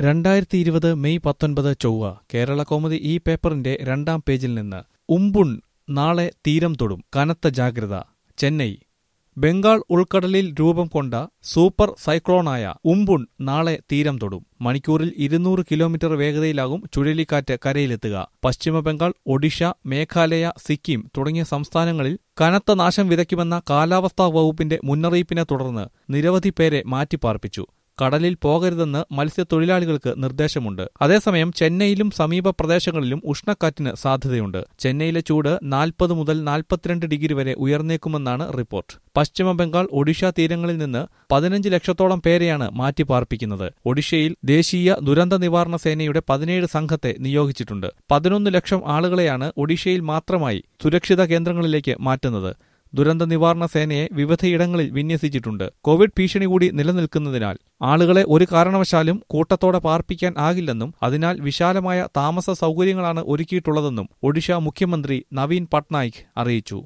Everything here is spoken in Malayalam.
രണ്ടായിരത്തി ഇരുപത് മെയ് പത്തൊൻപത് ചൊവ്വ കേരള കൗമുദി ഈ പേപ്പറിന്റെ രണ്ടാം പേജിൽ നിന്ന് ഉംബുൺ നാളെ തീരം തൊടും കനത്ത ജാഗ്രത ചെന്നൈ ബംഗാൾ ഉൾക്കടലിൽ രൂപം കൊണ്ട സൂപ്പർ സൈക്ലോണായ ഉംബുൺ നാളെ തീരം തൊടും മണിക്കൂറിൽ ഇരുന്നൂറ് കിലോമീറ്റർ വേഗതയിലാകും ചുഴലിക്കാറ്റ് കരയിലെത്തുക പശ്ചിമ ബംഗാൾ ഒഡീഷ മേഘാലയ സിക്കിം തുടങ്ങിയ സംസ്ഥാനങ്ങളിൽ കനത്ത നാശം വിതയ്ക്കുമെന്ന കാലാവസ്ഥാ വകുപ്പിന്റെ മുന്നറിയിപ്പിനെ തുടർന്ന് നിരവധി പേരെ മാറ്റിപ്പാർപ്പിച്ചു കടലിൽ പോകരുതെന്ന് മത്സ്യത്തൊഴിലാളികൾക്ക് നിർദ്ദേശമുണ്ട് അതേസമയം ചെന്നൈയിലും സമീപ പ്രദേശങ്ങളിലും ഉഷ്ണക്കാറ്റിന് സാധ്യതയുണ്ട് ചെന്നൈയിലെ ചൂട് നാൽപ്പത് മുതൽ നാൽപ്പത്തിരണ്ട് ഡിഗ്രി വരെ ഉയർന്നേക്കുമെന്നാണ് റിപ്പോർട്ട് പശ്ചിമ ബംഗാൾ ഒഡീഷ തീരങ്ങളിൽ നിന്ന് പതിനഞ്ച് ലക്ഷത്തോളം പേരെയാണ് മാറ്റിപ്പാർപ്പിക്കുന്നത് ഒഡീഷയിൽ ദേശീയ ദുരന്ത നിവാരണ സേനയുടെ പതിനേഴ് സംഘത്തെ നിയോഗിച്ചിട്ടുണ്ട് പതിനൊന്ന് ലക്ഷം ആളുകളെയാണ് ഒഡീഷയിൽ മാത്രമായി സുരക്ഷിത കേന്ദ്രങ്ങളിലേക്ക് മാറ്റുന്നത് ദുരന്ത നിവാരണ സേനയെ വിവിധയിടങ്ങളിൽ വിന്യസിച്ചിട്ടുണ്ട് കോവിഡ് ഭീഷണി കൂടി നിലനിൽക്കുന്നതിനാൽ ആളുകളെ ഒരു കാരണവശാലും കൂട്ടത്തോടെ പാർപ്പിക്കാൻ ആകില്ലെന്നും അതിനാൽ വിശാലമായ താമസ സൗകര്യങ്ങളാണ് ഒരുക്കിയിട്ടുള്ളതെന്നും ഒഡീഷ മുഖ്യമന്ത്രി നവീൻ പട്നായിക് അറിയിച്ചു